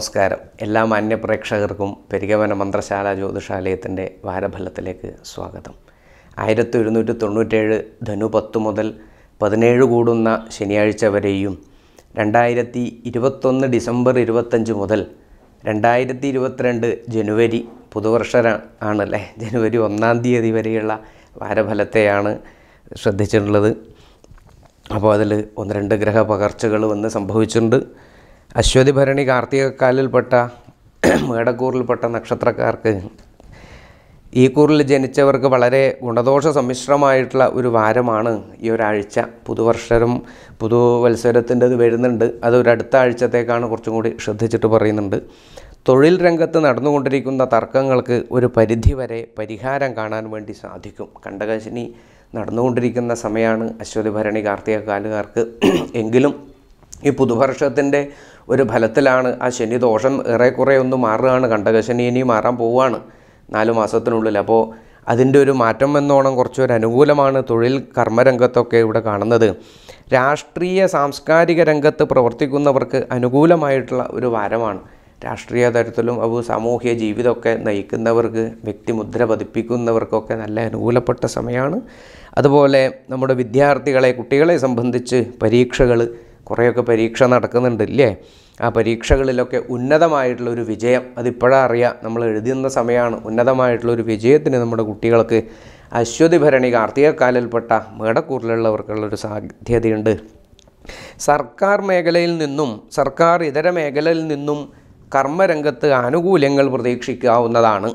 നമസ്കാരം എല്ലാ മാന്യ പ്രേക്ഷകർക്കും പെരികവന മന്ത്രശാല ജ്യോതിഷാലയത്തിൻ്റെ വാരഫലത്തിലേക്ക് സ്വാഗതം ആയിരത്തി ഒരുന്നൂറ്റി തൊണ്ണൂറ്റേഴ് ധനു പത്ത് മുതൽ പതിനേഴ് കൂടുന്ന ശനിയാഴ്ച വരെയും രണ്ടായിരത്തി ഇരുപത്തൊന്ന് ഡിസംബർ ഇരുപത്തഞ്ച് മുതൽ രണ്ടായിരത്തി ഇരുപത്തിരണ്ട് ജനുവരി പുതുവർഷ ആണല്ലേ ജനുവരി ഒന്നാം തീയതി വരെയുള്ള വാരഫലത്തെയാണ് ശ്രദ്ധിച്ചിട്ടുള്ളത് അപ്പോൾ അതിൽ ഒന്ന് രണ്ട് ഗ്രഹ പകർച്ചകൾ വന്ന് സംഭവിച്ചിട്ടുണ്ട് അശ്വതി ഭരണി കാർത്തികക്കാലിൽപ്പെട്ട മേടക്കൂറിൽപ്പെട്ട നക്ഷത്രക്കാർക്ക് ഈ കൂറിൽ ജനിച്ചവർക്ക് വളരെ ഗുണദോഷ സമ്മിശ്രമായിട്ടുള്ള ഒരു വാരമാണ് ഈ ഒരാഴ്ച പുതുവർഷരും പുതുവത്സരത്തിൻ്റെത് വരുന്നുണ്ട് അത് ഒരു അടുത്ത ആഴ്ചത്തേക്കാണ് കുറച്ചും കൂടി ശ്രദ്ധിച്ചിട്ട് പറയുന്നുണ്ട് തൊഴിൽ രംഗത്ത് നടന്നുകൊണ്ടിരിക്കുന്ന തർക്കങ്ങൾക്ക് ഒരു പരിധി വരെ പരിഹാരം കാണാൻ വേണ്ടി സാധിക്കും കണ്ടകശിനി നടന്നുകൊണ്ടിരിക്കുന്ന സമയമാണ് അശ്വതി ഭരണി കാർത്തിക കാലുകാർക്ക് എങ്കിലും ഈ പുതുവർഷത്തിൻ്റെ ഒരു ഫലത്തിലാണ് ആ ശനി ദോഷം ഏറെക്കുറെ ഒന്ന് മാറുകയാണ് കണ്ടകശനി ഇനി മാറാൻ പോവുകയാണ് നാല് മാസത്തിനുള്ളിൽ അപ്പോൾ അതിൻ്റെ ഒരു മാറ്റം എന്നോണം കുറച്ചൊരു അനുകൂലമാണ് തൊഴിൽ കർമ്മരംഗത്തൊക്കെ ഇവിടെ കാണുന്നത് രാഷ്ട്രീയ സാംസ്കാരിക രംഗത്ത് പ്രവർത്തിക്കുന്നവർക്ക് അനുകൂലമായിട്ടുള്ള ഒരു വാരമാണ് രാഷ്ട്രീയ തരത്തിലും അത് സാമൂഹ്യ ജീവിതമൊക്കെ നയിക്കുന്നവർക്ക് വ്യക്തിമുദ്ര പതിപ്പിക്കുന്നവർക്കൊക്കെ നല്ല അനുകൂലപ്പെട്ട സമയമാണ് അതുപോലെ നമ്മുടെ വിദ്യാർത്ഥികളെ കുട്ടികളെ സംബന്ധിച്ച് പരീക്ഷകൾ കുറേയൊക്കെ പരീക്ഷ നടക്കുന്നുണ്ട് ഇല്ലേ ആ പരീക്ഷകളിലൊക്കെ ഉന്നതമായിട്ടുള്ള ഒരു വിജയം അതിപ്പോഴാ അറിയാം നമ്മൾ എഴുതുന്ന സമയമാണ് ഉന്നതമായിട്ടുള്ള ഒരു വിജയത്തിന് നമ്മുടെ കുട്ടികൾക്ക് അശ്വതി ഭരണി കാർത്തികക്കാലിൽപ്പെട്ട മേടക്കൂറിലുള്ളവർക്കുള്ള ഒരു സാധ്യതയുണ്ട് സർക്കാർ മേഖലയിൽ നിന്നും സർക്കാർ ഇതര മേഖലയിൽ നിന്നും കർമ്മരംഗത്ത് ആനുകൂല്യങ്ങൾ പ്രതീക്ഷിക്കാവുന്നതാണ്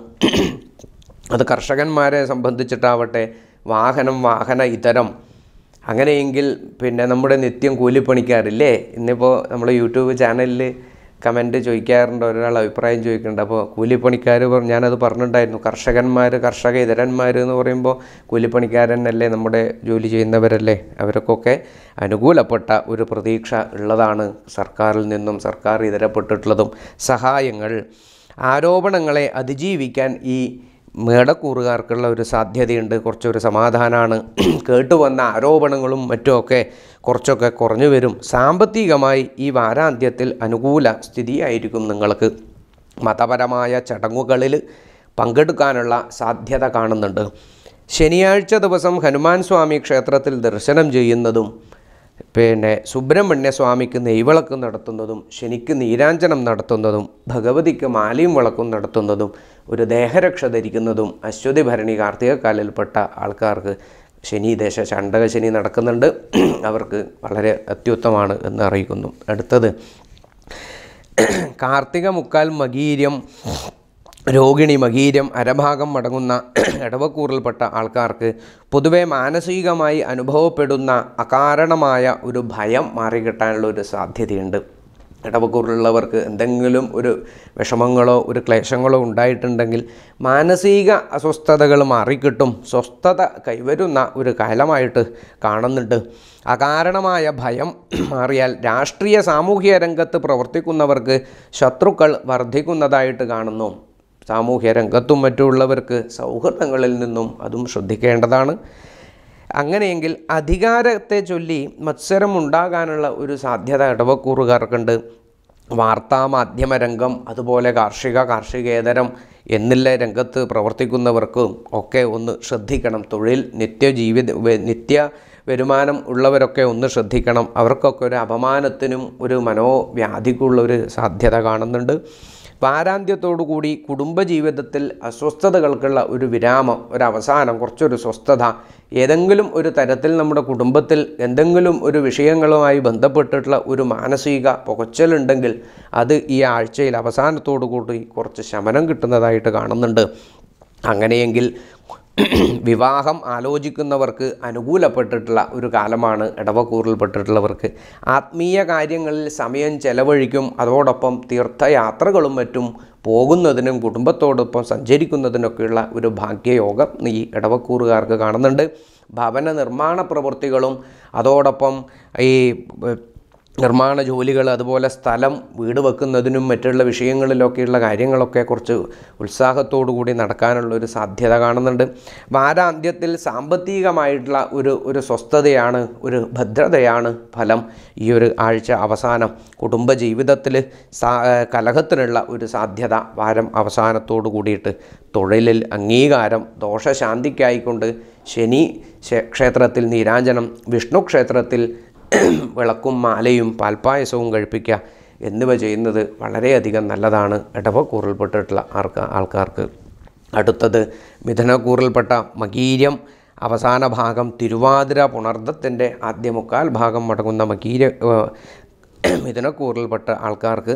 അത് കർഷകന്മാരെ സംബന്ധിച്ചിട്ടാവട്ടെ വാഹനം വാഹന ഇതരം അങ്ങനെയെങ്കിൽ പിന്നെ നമ്മുടെ നിത്യം കൂലിപ്പണിക്കാരില്ലേ ഇന്നിപ്പോൾ നമ്മൾ യൂട്യൂബ് ചാനലിൽ കമൻറ്റ് ചോദിക്കാറുണ്ട് ഒരാൾ അഭിപ്രായം ചോദിക്കുന്നുണ്ട് അപ്പോൾ കൂലിപ്പണിക്കാർ ഞാനത് പറഞ്ഞിട്ടുണ്ടായിരുന്നു കർഷകന്മാർ കർഷക ഇതരന്മാർ എന്ന് പറയുമ്പോൾ കൂലിപ്പണിക്കാരനല്ലേ നമ്മുടെ ജോലി ചെയ്യുന്നവരല്ലേ അവർക്കൊക്കെ അനുകൂലപ്പെട്ട ഒരു പ്രതീക്ഷ ഉള്ളതാണ് സർക്കാരിൽ നിന്നും സർക്കാർ ഇതരപ്പെട്ടിട്ടുള്ളതും സഹായങ്ങൾ ആരോപണങ്ങളെ അതിജീവിക്കാൻ ഈ മേടക്കൂറുകാർക്കുള്ള ഒരു സാധ്യതയുണ്ട് കുറച്ചൊരു സമാധാനമാണ് കേട്ടുവന്ന ആരോപണങ്ങളും മറ്റുമൊക്കെ കുറച്ചൊക്കെ കുറഞ്ഞു വരും സാമ്പത്തികമായി ഈ വാരാന്ത്യത്തിൽ അനുകൂല സ്ഥിതിയായിരിക്കും നിങ്ങൾക്ക് മതപരമായ ചടങ്ങുകളിൽ പങ്കെടുക്കാനുള്ള സാധ്യത കാണുന്നുണ്ട് ശനിയാഴ്ച ദിവസം ഹനുമാൻ സ്വാമി ക്ഷേത്രത്തിൽ ദർശനം ചെയ്യുന്നതും പിന്നെ സുബ്രഹ്മണ്യ സ്വാമിക്ക് നെയ്വിളക്ക് നടത്തുന്നതും ശനിക്ക് നീരാഞ്ജനം നടത്തുന്നതും ഭഗവതിക്ക് മാലിയും വിളക്കും നടത്തുന്നതും ഒരു ദേഹരക്ഷ ധരിക്കുന്നതും അശ്വതി ഭരണി കാർത്തികക്കാലിൽപ്പെട്ട ആൾക്കാർക്ക് ശനി ദേശ ചണ്ഡക ശനി നടക്കുന്നുണ്ട് അവർക്ക് വളരെ അത്യുത്തമാണ് എന്ന് അറിയിക്കുന്നു അടുത്തത് കാർത്തിക മുക്കാൽ മകീര്യം രോഗിണി മകീര്യം അരഭാഗം മടങ്ങുന്ന ഇടവക്കൂറിൽപ്പെട്ട ആൾക്കാർക്ക് പൊതുവെ മാനസികമായി അനുഭവപ്പെടുന്ന അകാരണമായ ഒരു ഭയം മാറിക്കിട്ടാനുള്ള ഒരു സാധ്യതയുണ്ട് ഇടവക്കൂറിലുള്ളവർക്ക് എന്തെങ്കിലും ഒരു വിഷമങ്ങളോ ഒരു ക്ലേശങ്ങളോ ഉണ്ടായിട്ടുണ്ടെങ്കിൽ മാനസിക അസ്വസ്ഥതകൾ മാറിക്കിട്ടും സ്വസ്ഥത കൈവരുന്ന ഒരു കാലമായിട്ട് കാണുന്നുണ്ട് അകാരണമായ ഭയം മാറിയാൽ രാഷ്ട്രീയ സാമൂഹിക രംഗത്ത് പ്രവർത്തിക്കുന്നവർക്ക് ശത്രുക്കൾ വർദ്ധിക്കുന്നതായിട്ട് കാണുന്നു സാമൂഹ്യ രംഗത്തും മറ്റുള്ളവർക്ക് സൗഹൃദങ്ങളിൽ നിന്നും അതും ശ്രദ്ധിക്കേണ്ടതാണ് അങ്ങനെയെങ്കിൽ അധികാരത്തെ ചൊല്ലി മത്സരം ഉണ്ടാകാനുള്ള ഒരു സാധ്യത ഇടവക്കൂറുകാർക്കുണ്ട് വാർത്താ മാധ്യമ രംഗം അതുപോലെ കാർഷിക കാർഷികേതരം എന്നുള്ള രംഗത്ത് പ്രവർത്തിക്കുന്നവർക്കും ഒക്കെ ഒന്ന് ശ്രദ്ധിക്കണം തൊഴിൽ നിത്യജീവിത നിത്യ വരുമാനം ഉള്ളവരൊക്കെ ഒന്ന് ശ്രദ്ധിക്കണം അവർക്കൊക്കെ ഒരു അപമാനത്തിനും ഒരു മനോവ്യാധിക്കുള്ള ഒരു സാധ്യത കാണുന്നുണ്ട് വാരാന്ത്യത്തോടുകൂടി കുടുംബജീവിതത്തിൽ അസ്വസ്ഥതകൾക്കുള്ള ഒരു വിരാമം ഒരു അവസാനം കുറച്ചൊരു സ്വസ്ഥത ഏതെങ്കിലും ഒരു തരത്തിൽ നമ്മുടെ കുടുംബത്തിൽ എന്തെങ്കിലും ഒരു വിഷയങ്ങളുമായി ബന്ധപ്പെട്ടിട്ടുള്ള ഒരു മാനസിക പുകച്ചലുണ്ടെങ്കിൽ അത് ഈ ആഴ്ചയിൽ അവസാനത്തോടു കൂടി കുറച്ച് ശമനം കിട്ടുന്നതായിട്ട് കാണുന്നുണ്ട് അങ്ങനെയെങ്കിൽ വിവാഹം ആലോചിക്കുന്നവർക്ക് അനുകൂലപ്പെട്ടിട്ടുള്ള ഒരു കാലമാണ് ഇടവക്കൂറിൽപ്പെട്ടിട്ടുള്ളവർക്ക് ആത്മീയ കാര്യങ്ങളിൽ സമയം ചെലവഴിക്കും അതോടൊപ്പം തീർത്ഥയാത്രകളും മറ്റും പോകുന്നതിനും കുടുംബത്തോടൊപ്പം സഞ്ചരിക്കുന്നതിനൊക്കെയുള്ള ഒരു ഭാഗ്യയോഗം ഈ ഇടവക്കൂറുകാർക്ക് കാണുന്നുണ്ട് ഭവന നിർമ്മാണ പ്രവൃത്തികളും അതോടൊപ്പം ഈ നിർമ്മാണ ജോലികൾ അതുപോലെ സ്ഥലം വീട് വെക്കുന്നതിനും മറ്റുള്ള വിഷയങ്ങളിലൊക്കെയുള്ള കാര്യങ്ങളൊക്കെ കുറച്ച് ഉത്സാഹത്തോടു കൂടി നടക്കാനുള്ള ഒരു സാധ്യത കാണുന്നുണ്ട് വാരാന്ത്യത്തിൽ സാമ്പത്തികമായിട്ടുള്ള ഒരു ഒരു സ്വസ്ഥതയാണ് ഒരു ഭദ്രതയാണ് ഫലം ഈ ഒരു ആഴ്ച അവസാനം കുടുംബജീവിതത്തിൽ സാ കലഹത്തിനുള്ള ഒരു സാധ്യത വാരം അവസാനത്തോടു കൂടിയിട്ട് തൊഴിലിൽ അംഗീകാരം ദോഷശാന്തിക്കായിക്കൊണ്ട് ശനി ക്ഷേ- ക്ഷേത്രത്തിൽ നീരാഞ്ജനം വിഷ്ണു ക്ഷേത്രത്തിൽ വിളക്കും മാലയും പാൽപ്പായസവും കഴിപ്പിക്കുക എന്നിവ ചെയ്യുന്നത് വളരെയധികം നല്ലതാണ് ഇടവക്കൂറിൽപ്പെട്ടിട്ടുള്ള ആർക്ക് ആൾക്കാർക്ക് അടുത്തത് മിഥുനക്കൂറിൽപ്പെട്ട മകീര്യം അവസാന ഭാഗം തിരുവാതിര പുണർദത്തിൻ്റെ ആദ്യ മുക്കാൽ ഭാഗം മടങ്ങുന്ന മകീര ഏഹ്, മിഥുനക്കൂറിൽപ്പെട്ട ആൾക്കാർക്ക്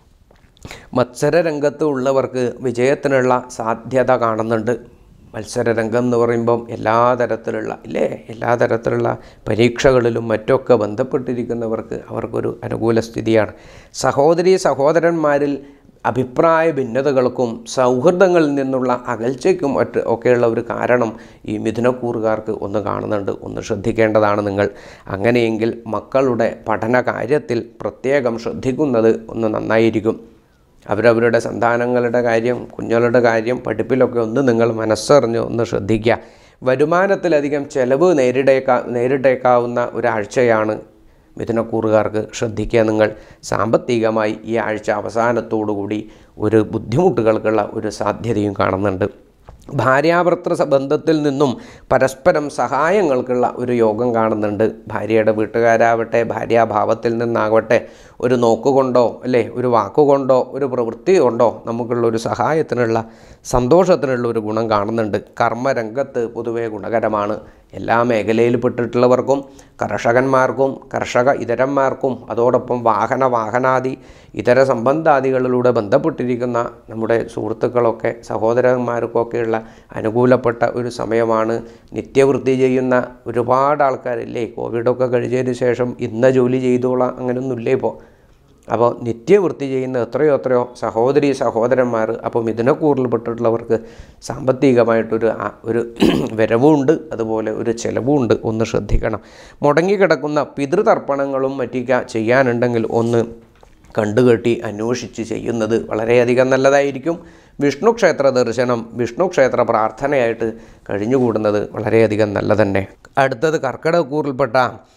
മത്സരരംഗത്ത് ഉള്ളവർക്ക് വിജയത്തിനുള്ള സാധ്യത കാണുന്നുണ്ട് മത്സരരംഗം എന്ന് പറയുമ്പം എല്ലാ തരത്തിലുള്ള ഇല്ലേ എല്ലാ തരത്തിലുള്ള പരീക്ഷകളിലും മറ്റൊക്കെ ബന്ധപ്പെട്ടിരിക്കുന്നവർക്ക് അവർക്കൊരു അനുകൂല സ്ഥിതിയാണ് സഹോദരി സഹോദരന്മാരിൽ അഭിപ്രായ ഭിന്നതകൾക്കും സൗഹൃദങ്ങളിൽ നിന്നുള്ള അകൽച്ചയ്ക്കും മറ്റ് ഒക്കെയുള്ള ഒരു കാരണം ഈ മിഥുനക്കൂറുകാർക്ക് ഒന്ന് കാണുന്നുണ്ട് ഒന്ന് ശ്രദ്ധിക്കേണ്ടതാണ് നിങ്ങൾ അങ്ങനെയെങ്കിൽ മക്കളുടെ പഠന കാര്യത്തിൽ പ്രത്യേകം ശ്രദ്ധിക്കുന്നത് ഒന്ന് നന്നായിരിക്കും അവരവരുടെ സന്താനങ്ങളുടെ കാര്യം കുഞ്ഞുങ്ങളുടെ കാര്യം പഠിപ്പിലൊക്കെ ഒന്ന് നിങ്ങൾ മനസ്സറിഞ്ഞ് ഒന്ന് ശ്രദ്ധിക്കുക വരുമാനത്തിലധികം ചെലവ് നേരിടേക്കാ നേരിട്ടേക്കാവുന്ന ഒരാഴ്ചയാണ് മിഥുനക്കൂറുകാർക്ക് ശ്രദ്ധിക്കുക നിങ്ങൾ സാമ്പത്തികമായി ഈ ആഴ്ച അവസാനത്തോടുകൂടി ഒരു ബുദ്ധിമുട്ടുകൾക്കുള്ള ഒരു സാധ്യതയും കാണുന്നുണ്ട് ഭാര്യാഭർത്തൃ സ- ബന്ധത്തിൽ നിന്നും പരസ്പരം സഹായങ്ങൾക്കുള്ള ഒരു യോഗം കാണുന്നുണ്ട് ഭാര്യയുടെ വീട്ടുകാരാവട്ടെ ഭാര്യാഭാവത്തിൽ നിന്നാകട്ടെ ഒരു നോക്കുകൊണ്ടോ അല്ലേ ഒരു വാക്കുകൊണ്ടോ ഒരു പ്രവൃത്തി കൊണ്ടോ നമുക്കുള്ള ഒരു സഹായത്തിനുള്ള സന്തോഷത്തിനുള്ള ഒരു ഗുണം കാണുന്നുണ്ട് കർമ്മരംഗത്ത് പൊതുവേ ഗുണകരമാണ് എല്ലാ മേഖലയിൽപ്പെട്ടിട്ടുള്ളവർക്കും കർഷകന്മാർക്കും കർഷക ഇതരന്മാർക്കും അതോടൊപ്പം വാഹന വാഹനാദി ഇതര സംബന്ധാദികളിലൂടെ ബന്ധപ്പെട്ടിരിക്കുന്ന നമ്മുടെ സുഹൃത്തുക്കളൊക്കെ സഹോദരന്മാർക്കൊക്കെയുള്ള അനുകൂലപ്പെട്ട ഒരു സമയമാണ് നിത്യവൃത്തി ചെയ്യുന്ന ഒരുപാട് ആൾക്കാരില്ലേ കോവിഡൊക്കെ കഴിഞ്ഞതിന് ശേഷം ഇന്ന ജോലി ചെയ്തോളാം അങ്ങനെയൊന്നുമില്ലേ ഇപ്പോൾ അപ്പോൾ നിത്യവൃത്തി ചെയ്യുന്ന എത്രയോ എത്രയോ സഹോദരി സഹോദരന്മാർ അപ്പോൾ മിഥുനക്കൂറിൽപ്പെട്ടിട്ടുള്ളവർക്ക് സാമ്പത്തികമായിട്ടൊരു ആ- ഒരു വരവുമുണ്ട് അതുപോലെ ഒരു ചെലവുമുണ്ട് ഒന്ന് ശ്രദ്ധിക്കണം മുടങ്ങിക്കിടക്കുന്ന പിതൃതർപ്പണങ്ങളും മറ്റൊക്കെ ചെയ്യാനുണ്ടെങ്കിൽ ഒന്ന് കണ്ടുകെട്ടി അന്വേഷിച്ച് ചെയ്യുന്നത് വളരെയധികം നല്ലതായിരിക്കും വിഷ്ണു ക്ഷേത്ര ദർശനം വിഷ്ണു ക്ഷേത്ര പ്രാർത്ഥനയായിട്ട് കഴിഞ്ഞുകൂടുന്നത് വളരെയധികം നല്ലതന്നെ അടുത്തത് കർക്കിടകൂറിൽപ്പെട്ട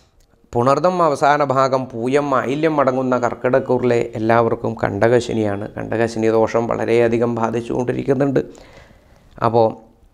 പുണർദം അവസാന ഭാഗം പൂയം മാലിന്യം അടങ്ങുന്ന കർക്കിടക്കൂറിലെ എല്ലാവർക്കും കണ്ടകശനിയാണ് കണ്ടകശനി ദോഷം വളരെയധികം ബാധിച്ചുകൊണ്ടിരിക്കുന്നുണ്ട് അപ്പോൾ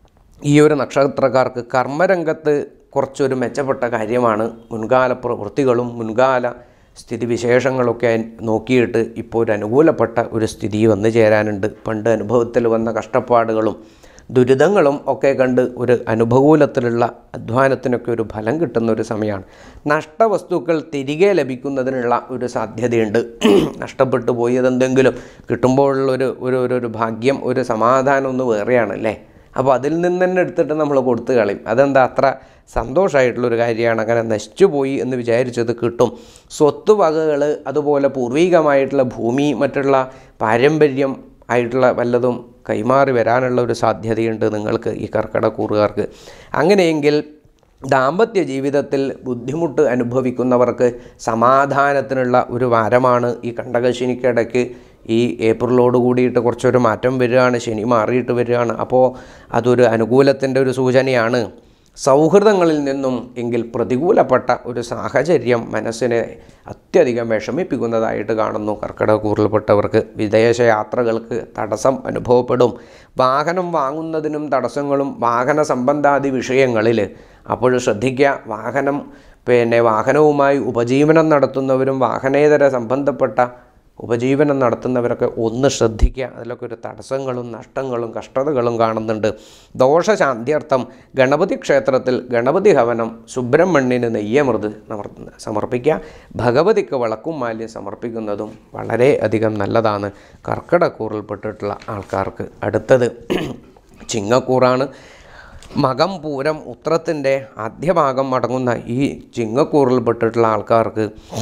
ഈ ഒരു നക്ഷത്രക്കാർക്ക് കർമ്മരംഗത്ത് കുറച്ചൊരു മെച്ചപ്പെട്ട കാര്യമാണ് മുൻകാല പ്രവൃത്തികളും മുൻകാല സ്ഥിതിവിശേഷങ്ങളൊക്കെ നോക്കിയിട്ട് ഇപ്പോൾ ഒരു അനുകൂലപ്പെട്ട ഒരു സ്ഥിതി വന്നു ചേരാനുണ്ട് പണ്ട് അനുഭവത്തിൽ വന്ന കഷ്ടപ്പാടുകളും ദുരിതങ്ങളും ഒക്കെ കണ്ട് ഒരു അനുഭവൂലത്തിലുള്ള അധ്വാനത്തിനൊക്കെ ഒരു ഫലം കിട്ടുന്ന ഒരു സമയമാണ് നഷ്ടവസ്തുക്കൾ തിരികെ ലഭിക്കുന്നതിനുള്ള ഒരു സാധ്യതയുണ്ട് നഷ്ടപ്പെട്ടു പോയതെന്തെങ്കിലും കിട്ടുമ്പോഴുള്ള ഒരു ഒരു ഒരു- ഒരു ഭാഗ്യം ഒരു സമാധാനം ഒന്ന് വേറെയാണ് അല്ലേ അപ്പോൾ അതിൽ നിന്ന് തന്നെ എടുത്തിട്ട് നമ്മൾ കൊടുത്തു കളയും അതെന്താ അത്ര സന്തോഷമായിട്ടുള്ളൊരു കാര്യമാണ് അങ്ങനെ നശിച്ചു പോയി എന്ന് വിചാരിച്ചത് കിട്ടും സ്വത്ത് വകകൾ അതുപോലെ പൂർവികമായിട്ടുള്ള ഭൂമി മറ്റുള്ള പാരമ്പര്യം ആയിട്ടുള്ള വല്ലതും കൈമാറി വരാനുള്ള ഒരു സാധ്യതയുണ്ട് നിങ്ങൾക്ക് ഈ കർക്കിടക്കൂറുകാർക്ക് അങ്ങനെയെങ്കിൽ ദാമ്പത്യ ജീവിതത്തിൽ ബുദ്ധിമുട്ട് അനുഭവിക്കുന്നവർക്ക് സമാധാനത്തിനുള്ള ഒരു വാരമാണ് ഈ കണ്ടകശനിക്കിടയ്ക്ക് ഈ ഏപ്രിലോട് കൂടിയിട്ട് കുറച്ചൊരു മാറ്റം വരികയാണ് ശനി മാറിയിട്ട് വരികയാണ് അപ്പോൾ അതൊരു അനുകൂലത്തിൻ്റെ ഒരു സൂചനയാണ് സൗഹൃദങ്ങളിൽ നിന്നും എങ്കിൽ പ്രതികൂലപ്പെട്ട ഒരു സാഹചര്യം മനസ്സിനെ അത്യധികം വിഷമിപ്പിക്കുന്നതായിട്ട് കാണുന്നു കർക്കിടകൂറിൽപ്പെട്ടവർക്ക് വിദേശ യാത്രകൾക്ക് തടസ്സം അനുഭവപ്പെടും വാഹനം വാങ്ങുന്നതിനും തടസ്സങ്ങളും വാഹന സംബന്ധാദി വിഷയങ്ങളിൽ അപ്പോൾ ശ്രദ്ധിക്കുക വാഹനം പിന്നെ വാഹനവുമായി ഉപജീവനം നടത്തുന്നവരും വാഹനേതര സംബന്ധപ്പെട്ട ഉപജീവനം നടത്തുന്നവരൊക്കെ ഒന്ന് ശ്രദ്ധിക്കുക അതിലൊക്കെ ഒരു തടസ്സങ്ങളും നഷ്ടങ്ങളും കഷ്ടതകളും കാണുന്നുണ്ട് ദോഷശാന്ത്യർത്ഥം ഗണപതി ക്ഷേത്രത്തിൽ ഗണപതി ഹവനം സുബ്രഹ്മണ്യന് നെയ്യമൃത് നമർ സമർപ്പിക്കുക ഭഗവതിക്ക് വിളക്കും മാല്യം സമർപ്പിക്കുന്നതും വളരെ അധികം നല്ലതാണ് കർക്കിടക്കൂറിൽപ്പെട്ടിട്ടുള്ള ആൾക്കാർക്ക് അടുത്തത് ചിങ്ങക്കൂറാണ് മകം പൂരം ഉത്രത്തിൻ്റെ ആദ്യഭാഗം അടങ്ങുന്ന ഈ ചിങ്ങക്കൂറിൽപ്പെട്ടിട്ടുള്ള ആൾക്കാർക്ക്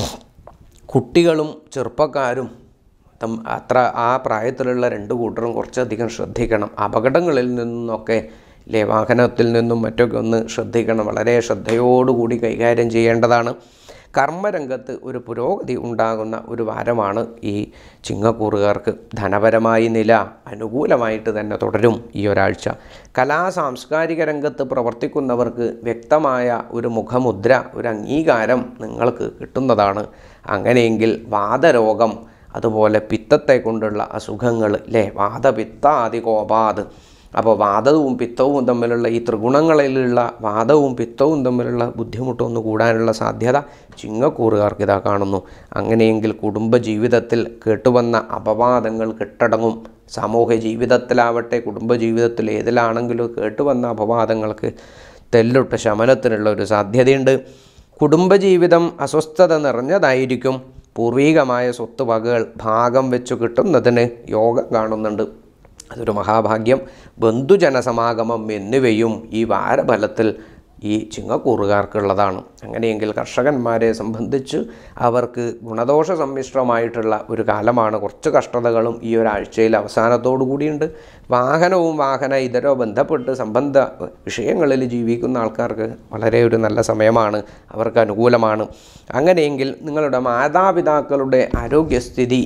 കുട്ടികളും ചെറുപ്പക്കാരും തം അത്ര ആ പ്രായത്തിലുള്ള രണ്ട് കൂട്ടരും കുറച്ചധികം ശ്രദ്ധിക്കണം അപകടങ്ങളിൽ നിന്നൊക്കെ ഇല്ലേ വാഹനത്തിൽ നിന്നും മറ്റൊക്കെ ഒന്ന് ശ്രദ്ധിക്കണം വളരെ ശ്രദ്ധയോടുകൂടി കൈകാര്യം ചെയ്യേണ്ടതാണ് കർമ്മരംഗത്ത് ഒരു പുരോഗതി ഉണ്ടാകുന്ന ഒരു വാരമാണ് ഈ ചിങ്ങക്കൂറുകാർക്ക് ധനപരമായി നില അനുകൂലമായിട്ട് തന്നെ തുടരും ഈ ഒരാഴ്ച കലാ സാംസ്കാരിക രംഗത്ത് പ്രവർത്തിക്കുന്നവർക്ക് വ്യക്തമായ ഒരു മുഖമുദ്ര ഒരു അംഗീകാരം നിങ്ങൾക്ക് കിട്ടുന്നതാണ് അങ്ങനെയെങ്കിൽ വാദരോഗം അതുപോലെ പിത്തത്തെ കൊണ്ടുള്ള അസുഖങ്ങൾ അല്ലേ വാദപിത്താദി കോപാത് അപ്പോൾ വാദവും പിത്തവും തമ്മിലുള്ള ഈ ത്രിഗുണങ്ങളിലുള്ള വാദവും പിത്തവും തമ്മിലുള്ള ബുദ്ധിമുട്ടൊന്ന് കൂടാനുള്ള സാധ്യത ചിങ്ങക്കൂറുകാർക്ക് ഇതാ കാണുന്നു അങ്ങനെയെങ്കിൽ കുടുംബ ജീവിതത്തിൽ കേട്ടുവന്ന അപവാദങ്ങൾ കെട്ടടങ്ങും സാമൂഹ്യ ജീവിതത്തിലാവട്ടെ കുടുംബ ജീവിതത്തിൽ ഏതിലാണെങ്കിലും കേട്ടുവന്ന അപവാദങ്ങൾക്ക് തെല്ലുട്ട ശമനത്തിനുള്ള ഒരു സാധ്യതയുണ്ട് കുടുംബജീവിതം അസ്വസ്ഥത നിറഞ്ഞതായിരിക്കും പൂർവീകമായ സ്വത്ത് വകകൾ ഭാഗം വെച്ചു കിട്ടുന്നതിന് യോഗം കാണുന്നുണ്ട് അതൊരു മഹാഭാഗ്യം ബന്ധുജനസമാഗമം എന്നിവയും ഈ വാരഫലത്തിൽ ഈ ചിങ്ങക്കൂറുകാർക്കുള്ളതാണ് അങ്ങനെയെങ്കിൽ കർഷകന്മാരെ സംബന്ധിച്ച് അവർക്ക് ഗുണദോഷ സമ്മിശ്രമായിട്ടുള്ള ഒരു കാലമാണ് കുറച്ച് കഷ്ടതകളും ഈ ഒരാഴ്ചയിൽ അവസാനത്തോടു കൂടിയുണ്ട് വാഹനവും വാഹന ഇതരോ ബന്ധപ്പെട്ട് സംബന്ധ വിഷയങ്ങളിൽ ജീവിക്കുന്ന ആൾക്കാർക്ക് വളരെ ഒരു നല്ല സമയമാണ് അവർക്ക് അനുകൂലമാണ് അങ്ങനെയെങ്കിൽ നിങ്ങളുടെ മാതാപിതാക്കളുടെ ആരോഗ്യസ്ഥിതി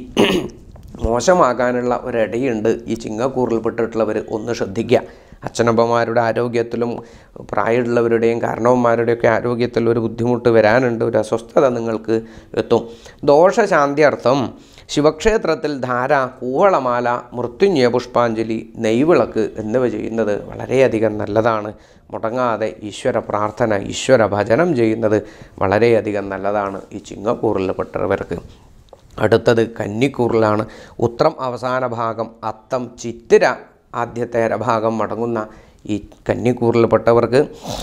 മോശമാകാനുള്ള ഒരിടയുണ്ട് ഈ ചിങ്ങക്കൂറിൽപ്പെട്ടിട്ടുള്ളവർ ഒന്ന് ശ്രദ്ധിക്കുക അച്ഛനമ്മമാരുടെ ആരോഗ്യത്തിലും പ്രായമുള്ളവരുടെയും കാരണവന്മാരുടെയൊക്കെ ആരോഗ്യത്തിൽ ഒരു ബുദ്ധിമുട്ട് വരാനുണ്ട് ഒരു അസ്വസ്ഥത നിങ്ങൾക്ക് എത്തും ദോഷശാന്തിയർത്ഥം ശിവക്ഷേത്രത്തിൽ ധാര കൂവളമാല മൃത്യുഞ്ജയ പുഷ്പാഞ്ജലി നെയ്വിളക്ക് എന്നിവ ചെയ്യുന്നത് വളരെയധികം നല്ലതാണ് മുടങ്ങാതെ ഈശ്വര പ്രാർത്ഥന ഈശ്വര ഭജനം ചെയ്യുന്നത് വളരെയധികം നല്ലതാണ് ഈ ചിങ്ങക്കൂറിൽപ്പെട്ടവർക്ക് അടുത്തത് കന്നിക്കൂറിലാണ് ഉത്രം അവസാന ഭാഗം അത്തം ചിത്തിര ആദ്യത്തെ അരഭാഗം മടങ്ങുന്ന ഈ കന്നിക്കൂറിൽപ്പെട്ടവർക്ക്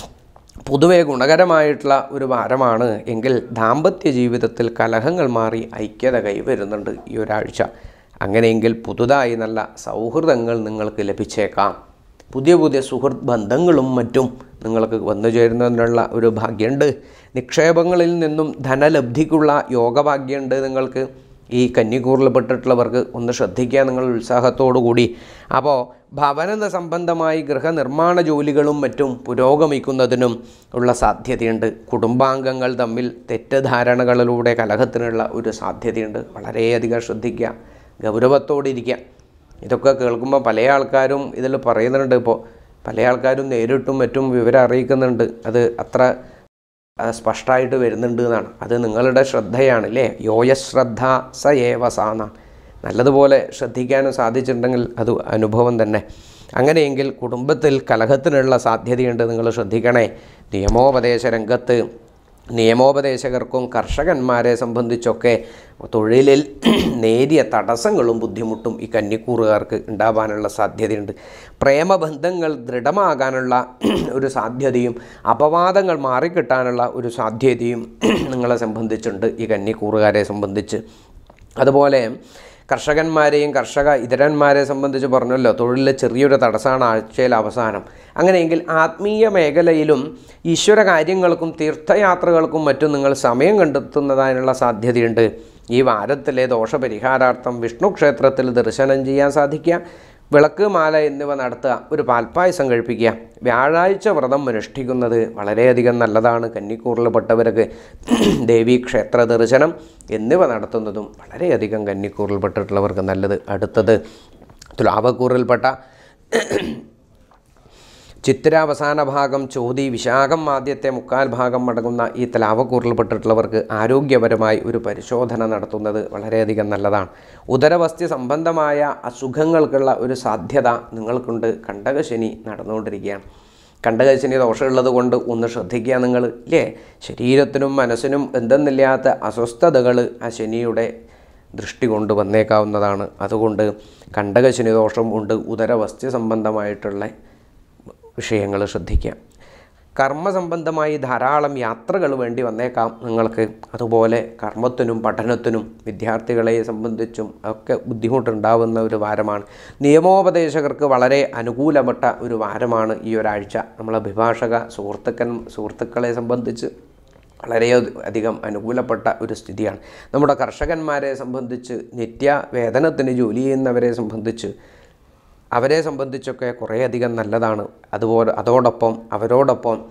പൊതുവെ ഗുണകരമായിട്ടുള്ള ഒരു വാരമാണ് എങ്കിൽ ദാമ്പത്യ ജീവിതത്തിൽ കലഹങ്ങൾ മാറി ഐക്യത കൈവരുന്നുണ്ട് ഈ ഒരാഴ്ച അങ്ങനെയെങ്കിൽ പുതുതായി നല്ല സൗഹൃദങ്ങൾ നിങ്ങൾക്ക് ലഭിച്ചേക്കാം പുതിയ പുതിയ സുഹൃത്ത് ബന്ധങ്ങളും മറ്റും നിങ്ങൾക്ക് വന്നു ചേരുന്നതിനുള്ള ഒരു ഭാഗ്യമുണ്ട് നിക്ഷേപങ്ങളിൽ നിന്നും ധനലബ്ധിക്കുള്ള യോഗഭാഗ്യമുണ്ട് നിങ്ങൾക്ക് ഈ കന്നിക്കൂറിൽപ്പെട്ടിട്ടുള്ളവർക്ക് ഒന്ന് ശ്രദ്ധിക്കുക നിങ്ങൾ ഉത്സാഹത്തോടു കൂടി അപ്പോൾ ഭവന സംബന്ധമായി ഗൃഹനിർമ്മാണ ജോലികളും മറ്റും പുരോഗമിക്കുന്നതിനും ഉള്ള സാധ്യതയുണ്ട് കുടുംബാംഗങ്ങൾ തമ്മിൽ തെറ്റിദ്ധാരണകളിലൂടെ കലഹത്തിനുള്ള ഒരു സാധ്യതയുണ്ട് വളരെയധികം ശ്രദ്ധിക്കുക ഗൗരവത്തോടിരിക്കുക ഇതൊക്കെ കേൾക്കുമ്പോൾ പല ആൾക്കാരും ഇതിൽ പറയുന്നുണ്ട് ഇപ്പോൾ പല ആൾക്കാരും നേരിട്ടും മറ്റും വിവരം അറിയിക്കുന്നുണ്ട് അത് അത്ര ആ, സ്പഷ്ടമായിട്ട് വരുന്നുണ്ട് എന്നാണ് അത് നിങ്ങളുടെ ശ്രദ്ധയാണ് അല്ലേ യോയശ്രദ്ധ സ ഏവ സ എന്നാണ് നല്ലതുപോലെ ശ്രദ്ധിക്കാനും സാധിച്ചിട്ടുണ്ടെങ്കിൽ അത് അനുഭവം തന്നെ അങ്ങനെയെങ്കിൽ കുടുംബത്തിൽ കലഹത്തിനുള്ള സാധ്യതയുണ്ട് നിങ്ങൾ ശ്രദ്ധിക്കണേ നിയമോപദേശ രംഗത്ത് നിയമോപദേശകർക്കും കർഷകന്മാരെ സംബന്ധിച്ചൊക്കെ തൊഴിലിൽ നേരിയ തടസ്സങ്ങളും ബുദ്ധിമുട്ടും ഈ കന്നിക്കൂറുകാർക്ക് ഉണ്ടാവാനുള്ള സാധ്യതയുണ്ട് പ്രേമബന്ധങ്ങൾ ദൃഢമാകാനുള്ള ഒരു സാധ്യതയും അപവാദങ്ങൾ മാറിക്കിട്ടാനുള്ള ഒരു സാധ്യതയും നിങ്ങളെ സംബന്ധിച്ചുണ്ട് ഈ കന്നിക്കൂറുകാരെ സംബന്ധിച്ച് അതുപോലെ കർഷകന്മാരെയും കർഷക ഇതരന്മാരെ സംബന്ധിച്ച് പറഞ്ഞല്ലോ തൊഴിലിലെ ചെറിയൊരു തടസ്സമാണ് ആഴ്ചയിൽ അവസാനം അങ്ങനെയെങ്കിൽ ആത്മീയ മേഖലയിലും ഈശ്വര കാര്യങ്ങൾക്കും തീർത്ഥയാത്രകൾക്കും മറ്റും നിങ്ങൾ സമയം കണ്ടെത്തുന്നതിനുള്ള സാധ്യതയുണ്ട് ഈ വാരത്തിലെ ദോഷപരിഹാരാർത്ഥം വിഷ്ണു ക്ഷേത്രത്തിൽ ദർശനം ചെയ്യാൻ സാധിക്കുക വിളക്ക് മാല എന്നിവ നടത്തുക ഒരു പാൽപ്പായസം കഴിപ്പിക്കുക വ്യാഴാഴ്ച വ്രതം അനുഷ്ഠിക്കുന്നത് വളരെയധികം നല്ലതാണ് കന്നിക്കൂറിൽപ്പെട്ടവർക്ക് ദേവീ ക്ഷേത്ര ദർശനം എന്നിവ നടത്തുന്നതും വളരെയധികം കന്നിക്കൂറിൽപ്പെട്ടിട്ടുള്ളവർക്ക് നല്ലത് അടുത്തത് തുലാവക്കൂറിൽപ്പെട്ട ചിത്തിരാവസാന ഭാഗം ചോതി വിശാഖം ആദ്യത്തെ മുക്കാൽ ഭാഗം അടങ്ങുന്ന ഈ തലാവക്കൂറിൽപ്പെട്ടിട്ടുള്ളവർക്ക് ആരോഗ്യപരമായി ഒരു പരിശോധന നടത്തുന്നത് വളരെയധികം നല്ലതാണ് ഉദരവസ്തി സംബന്ധമായ അസുഖങ്ങൾക്കുള്ള ഒരു സാധ്യത നിങ്ങൾക്കുണ്ട് കണ്ടകശനി നടന്നുകൊണ്ടിരിക്കുകയാണ് കണ്ടകശനി ദോഷമുള്ളത് കൊണ്ട് ഒന്ന് ശ്രദ്ധിക്കുക നിങ്ങൾ ഇല്ലേ ശരീരത്തിനും മനസ്സിനും എന്തെന്നില്ലാത്ത അസ്വസ്ഥതകൾ ആ ശനിയുടെ ദൃഷ്ടി കൊണ്ട് വന്നേക്കാവുന്നതാണ് അതുകൊണ്ട് കണ്ടകശനി ദോഷം ഉണ്ട് ഉദരവസ്തി സംബന്ധമായിട്ടുള്ള വിഷയങ്ങൾ ശ്രദ്ധിക്കുക കർമ്മസംബന്ധമായി ധാരാളം യാത്രകൾ വേണ്ടി വന്നേക്കാം നിങ്ങൾക്ക് അതുപോലെ കർമ്മത്തിനും പഠനത്തിനും വിദ്യാർത്ഥികളെ സംബന്ധിച്ചും ഒക്കെ ബുദ്ധിമുട്ടുണ്ടാവുന്ന ഒരു വാരമാണ് നിയമോപദേശകർക്ക് വളരെ അനുകൂലപ്പെട്ട ഒരു വാരമാണ് ഈ ഒരാഴ്ച നമ്മൾ അഭിഭാഷക സുഹൃത്തുക്കൻ സുഹൃത്തുക്കളെ സംബന്ധിച്ച് വളരെ അധികം അനുകൂലപ്പെട്ട ഒരു സ്ഥിതിയാണ് നമ്മുടെ കർഷകന്മാരെ സംബന്ധിച്ച് നിത്യ വേതനത്തിന് ജോലി ചെയ്യുന്നവരെ സംബന്ധിച്ച് അവരെ സംബന്ധിച്ചൊക്കെ കുറേയധികം നല്ലതാണ് അതുപോലെ അതോടൊപ്പം അവരോടൊപ്പം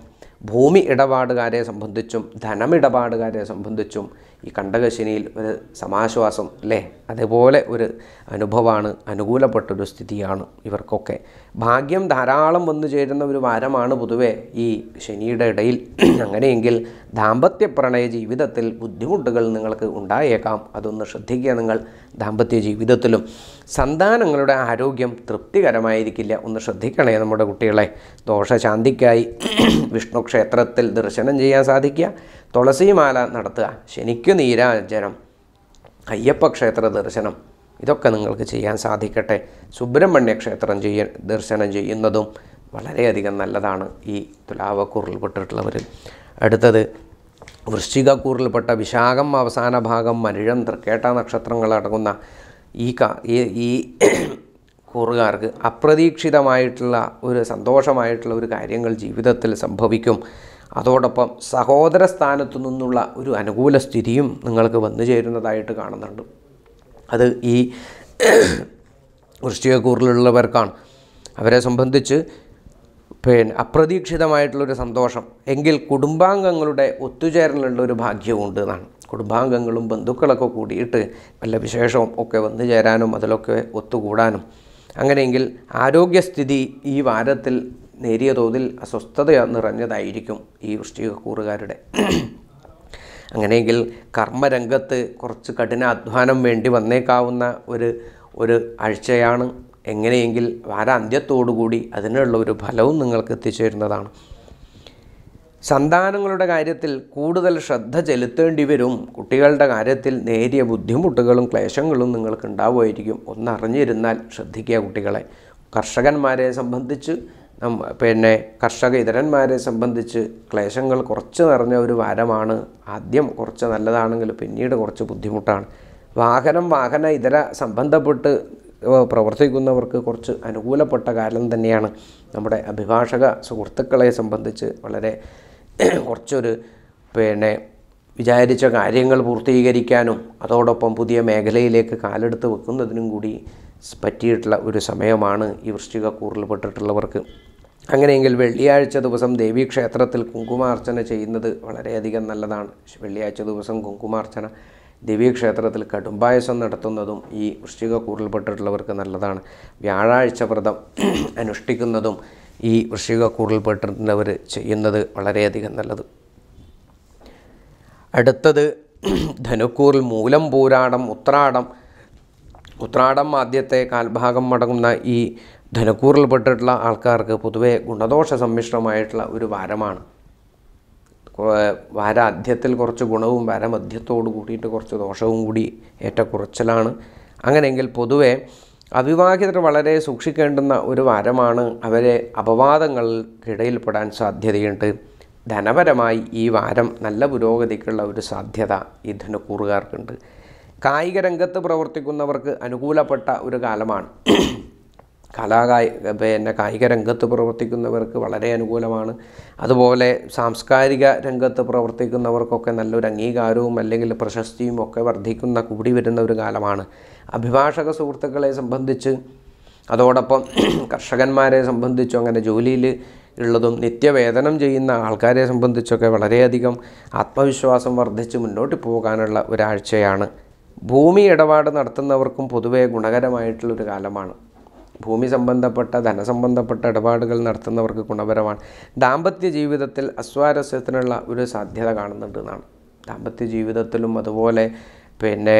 ഭൂമി ഇടപാടുകാരെ സംബന്ധിച്ചും ധനമിടപാടുകാരെ സംബന്ധിച്ചും ഈ കണ്ടകശനിയിൽ ഒരു സമാശ്വാസം അല്ലേ അതേപോലെ ഒരു അനുഭവമാണ് അനുകൂലപ്പെട്ടൊരു സ്ഥിതിയാണ് ഇവർക്കൊക്കെ ഭാഗ്യം ധാരാളം വന്നു ചേരുന്ന ഒരു വാരമാണ് പൊതുവെ ഈ ശനിയുടെ ഇടയിൽ അങ്ങനെയെങ്കിൽ ദാമ്പത്യ പ്രണയ ജീവിതത്തിൽ ബുദ്ധിമുട്ടുകൾ നിങ്ങൾക്ക് ഉണ്ടായേക്കാം അതൊന്ന് ശ്രദ്ധിക്കുക നിങ്ങൾ ദാമ്പത്യ ജീവിതത്തിലും സന്താനങ്ങളുടെ ആരോഗ്യം തൃപ്തികരമായിരിക്കില്ല ഒന്ന് ശ്രദ്ധിക്കണേ നമ്മുടെ കുട്ടികളെ ദോഷശാന്തിക്കായി വിഷ്ണു ക്ഷേത്രത്തിൽ ദർശനം ചെയ്യാൻ സാധിക്കുക തുളസിമാല നടത്തുക ശനിക്കു നീരാജനം അയ്യപ്പ ക്ഷേത്ര ദർശനം ഇതൊക്കെ നിങ്ങൾക്ക് ചെയ്യാൻ സാധിക്കട്ടെ സുബ്രഹ്മണ്യ ക്ഷേത്രം ചെയ്യ ദർശനം ചെയ്യുന്നതും വളരെയധികം നല്ലതാണ് ഈ തുലാവക്കൂറിൽപ്പെട്ടിട്ടുള്ളവർ അടുത്തത് വൃശ്ചികക്കൂറിൽപ്പെട്ട വിശാഖം അവസാന ഭാഗം മനിഴം തൃക്കേട്ട നക്ഷത്രങ്ങൾ അടങ്ങുന്ന ഈ ക ഈ ഈ കൂറുകാർക്ക് അപ്രതീക്ഷിതമായിട്ടുള്ള ഒരു സന്തോഷമായിട്ടുള്ള ഒരു കാര്യങ്ങൾ ജീവിതത്തിൽ സംഭവിക്കും അതോടൊപ്പം സഹോദര സ്ഥാനത്തു നിന്നുള്ള ഒരു അനുകൂല സ്ഥിതിയും നിങ്ങൾക്ക് വന്നു ചേരുന്നതായിട്ട് കാണുന്നുണ്ട് അത് ഈ വൃശ്ചികക്കൂറിലുള്ളവർക്കാണ് അവരെ സംബന്ധിച്ച് പിന്നെ അപ്രതീക്ഷിതമായിട്ടുള്ളൊരു സന്തോഷം എങ്കിൽ കുടുംബാംഗങ്ങളുടെ ഒത്തുചേരലുള്ള ഒരു ഭാഗ്യമുണ്ട് എന്നാണ് കുടുംബാംഗങ്ങളും ബന്ധുക്കളൊക്കെ കൂടിയിട്ട് വല്ല വിശേഷവും ഒക്കെ വന്നു ചേരാനും അതിലൊക്കെ ഒത്തുകൂടാനും അങ്ങനെയെങ്കിൽ ആരോഗ്യസ്ഥിതി ഈ വാരത്തിൽ നേരിയ തോതിൽ അസ്വസ്ഥത നിറഞ്ഞതായിരിക്കും ഈ വൃശ്ചികക്കൂറുകാരുടെ അങ്ങനെയെങ്കിൽ കർമ്മരംഗത്ത് കുറച്ച് കഠിനാധ്വാനം വേണ്ടി വന്നേക്കാവുന്ന ഒരു ഒരു ആഴ്ചയാണ് എങ്ങനെയെങ്കിൽ വാരാന്ത്യത്തോടുകൂടി അതിനുള്ള ഒരു ഫലവും നിങ്ങൾക്ക് എത്തിച്ചേരുന്നതാണ് സന്താനങ്ങളുടെ കാര്യത്തിൽ കൂടുതൽ ശ്രദ്ധ ചെലുത്തേണ്ടി വരും കുട്ടികളുടെ കാര്യത്തിൽ നേരിയ ബുദ്ധിമുട്ടുകളും ക്ലേശങ്ങളും നിങ്ങൾക്ക് ഉണ്ടാവുമായിരിക്കും ഒന്നറിഞ്ഞിരുന്നാൽ ശ്രദ്ധിക്കുക കുട്ടികളെ കർഷകന്മാരെ സംബന്ധിച്ച് നമ്മ പിന്നെ കർഷക ഇതരന്മാരെ സംബന്ധിച്ച് ക്ലേശങ്ങൾ കുറച്ച് നിറഞ്ഞ ഒരു വാരമാണ് ആദ്യം കുറച്ച് നല്ലതാണെങ്കിൽ പിന്നീട് കുറച്ച് ബുദ്ധിമുട്ടാണ് വാഹനം വാഹന ഇതര സംബന്ധപ്പെട്ട് ഏഹ്, പ്രവർത്തിക്കുന്നവർക്ക് കുറച്ച് അനുകൂലപ്പെട്ട കാലം തന്നെയാണ് നമ്മുടെ അഭിഭാഷക സുഹൃത്തുക്കളെ സംബന്ധിച്ച് വളരെ കുറച്ചൊരു പിന്നെ വിചാരിച്ച കാര്യങ്ങൾ പൂർത്തീകരിക്കാനും അതോടൊപ്പം പുതിയ മേഖലയിലേക്ക് കാലെടുത്ത് വെക്കുന്നതിനും കൂടി സ് പറ്റിയിട്ടുള്ള ഒരു സമയമാണ് ഈ വൃശ്ചികക്കൂറിൽപ്പെട്ടിട്ടുള്ളവർക്ക് അങ്ങനെയെങ്കിൽ വെള്ളിയാഴ്ച ദിവസം ദേവീക്ഷേത്രത്തിൽ കുങ്കുമാർച്ചന ചെയ്യുന്നത് വളരെയധികം നല്ലതാണ് വെള്ളിയാഴ്ച ദിവസം കുങ്കുമാർച്ചന ദേവീക്ഷേത്രത്തിൽ കടുംബായസം നടത്തുന്നതും ഈ വൃശ്ചികക്കൂറിൽപ്പെട്ടിട്ടുള്ളവർക്ക് നല്ലതാണ് വ്യാഴാഴ്ച വ്രതം അനുഷ്ഠിക്കുന്നതും ഈ വൃശ്ചികക്കൂറിൽപ്പെട്ടിട്ടുള്ളവർ ചെയ്യുന്നത് വളരെയധികം നല്ലത് അടുത്തത് ധനുക്കൂറിൽ മൂലം പൂരാടം ഉത്രാടം ഉത്രാടം ആദ്യത്തെ കാൽഭാഗം അടങ്ങുന്ന ഈ ധനുക്കൂറിൽപ്പെട്ടിട്ടുള്ള ആൾക്കാർക്ക് പൊതുവെ ഗുണദോഷ സമ്മിശ്രമായിട്ടുള്ള ഒരു വാരമാണ് കൊ- വാരാദ്യത്തിൽ കുറച്ച് ഗുണവും വാരമധ്യത്തോട് കൂടിയിട്ട് കുറച്ച് ദോഷവും കൂടി ഏറ്റക്കുറച്ചിലാണ് അങ്ങനെയെങ്കിൽ പൊതുവെ അവിവാഹിതർ വളരെ സൂക്ഷിക്കേണ്ടുന്ന ഒരു വാരമാണ് അവരെ അപവാദങ്ങൾക്കിടയിൽപ്പെടാൻ സാധ്യതയുണ്ട് ധനപരമായി ഈ വാരം നല്ല പുരോഗതിക്കുള്ള ഒരു സാധ്യത ഈ ധനുക്കൂറുകാർക്കുണ്ട് കായിക രംഗത്ത് പ്രവർത്തിക്കുന്നവർക്ക് അനുകൂലപ്പെട്ട ഒരു കാലമാണ് കലാകായി പിന്നെ കായിക രംഗത്ത് പ്രവർത്തിക്കുന്നവർക്ക് വളരെ അനുകൂലമാണ് അതുപോലെ സാംസ്കാരിക രംഗത്ത് പ്രവർത്തിക്കുന്നവർക്കൊക്കെ നല്ലൊരു അംഗീകാരവും അല്ലെങ്കിൽ പ്രശസ്തിയും ഒക്കെ വർദ്ധിക്കുന്ന കൂടി വരുന്ന ഒരു കാലമാണ് അഭിഭാഷക സുഹൃത്തുക്കളെ സംബന്ധിച്ച് അതോടൊപ്പം കർഷകന്മാരെ സംബന്ധിച്ചും അങ്ങനെ ജോലിയിൽ ഉള്ളതും നിത്യവേതനം ചെയ്യുന്ന ആൾക്കാരെ സംബന്ധിച്ചൊക്കെ വളരെയധികം ആത്മവിശ്വാസം വർദ്ധിച്ച് മുന്നോട്ട് പോകാനുള്ള ഒരാഴ്ചയാണ് ഭൂമി ഇടപാട് നടത്തുന്നവർക്കും പൊതുവെ ഗുണകരമായിട്ടുള്ളൊരു കാലമാണ് ഭൂമി സംബന്ധപ്പെട്ട ധനസംബന്ധപ്പെട്ട ഇടപാടുകൾ നടത്തുന്നവർക്ക് ഗുണപരമാണ് ദാമ്പത്യ ജീവിതത്തിൽ അസ്വാരസ്യത്തിനുള്ള ഒരു സാധ്യത കാണുന്നുണ്ട് എന്നാണ് ദാമ്പത്യ ജീവിതത്തിലും അതുപോലെ പിന്നെ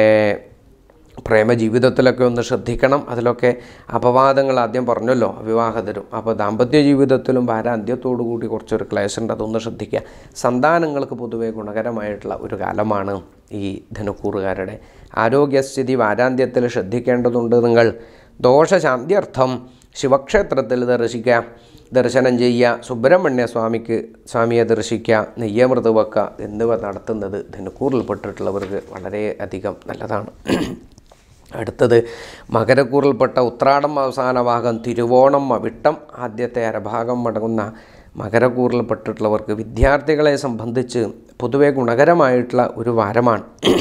പ്രേമ ജീവിതത്തിലൊക്കെ ഒന്ന് ശ്രദ്ധിക്കണം അതിലൊക്കെ അപവാദങ്ങൾ ആദ്യം പറഞ്ഞല്ലോ അവിവാഹിതരും അപ്പോൾ ദാമ്പത്യ ജീവിതത്തിലും വാരാന്ത്യത്തോടു കൂടി കുറച്ചൊരു ക്ലേശുണ്ട് അതൊന്ന് ശ്രദ്ധിക്കുക സന്താനങ്ങൾക്ക് പൊതുവെ ഗുണകരമായിട്ടുള്ള ഒരു കാലമാണ് ഈ ധനുക്കൂറുകാരുടെ ആരോഗ്യസ്ഥിതി വാരാന്ത്യത്തിൽ ശ്രദ്ധിക്കേണ്ടതുണ്ട് നിങ്ങൾ ദോഷശാന്ത്യർത്ഥം ശിവക്ഷേത്രത്തിൽ ദർശിക്കുക ദർശനം ചെയ്യുക സുബ്രഹ്മണ്യ സ്വാമിക്ക് സ്വാമിയെ ദർശിക്കുക നെയ്യമൃത് വെക്കുക എന്നിവ നടത്തുന്നത് ധനുക്കൂറിൽപ്പെട്ടിട്ടുള്ളവർക്ക് വളരെ അധികം നല്ലതാണ് അടുത്തത് മകരക്കൂറിൽപ്പെട്ട ഉത്രാടം അവസാന ഭാഗം തിരുവോണം അവിട്ടം ആദ്യത്തെ അരഭാഗം അടങ്ങുന്ന മകരക്കൂറിൽപ്പെട്ടിട്ടുള്ളവർക്ക് വിദ്യാർത്ഥികളെ സംബന്ധിച്ച് പൊതുവെ ഗുണകരമായിട്ടുള്ള ഒരു വാരമാണ്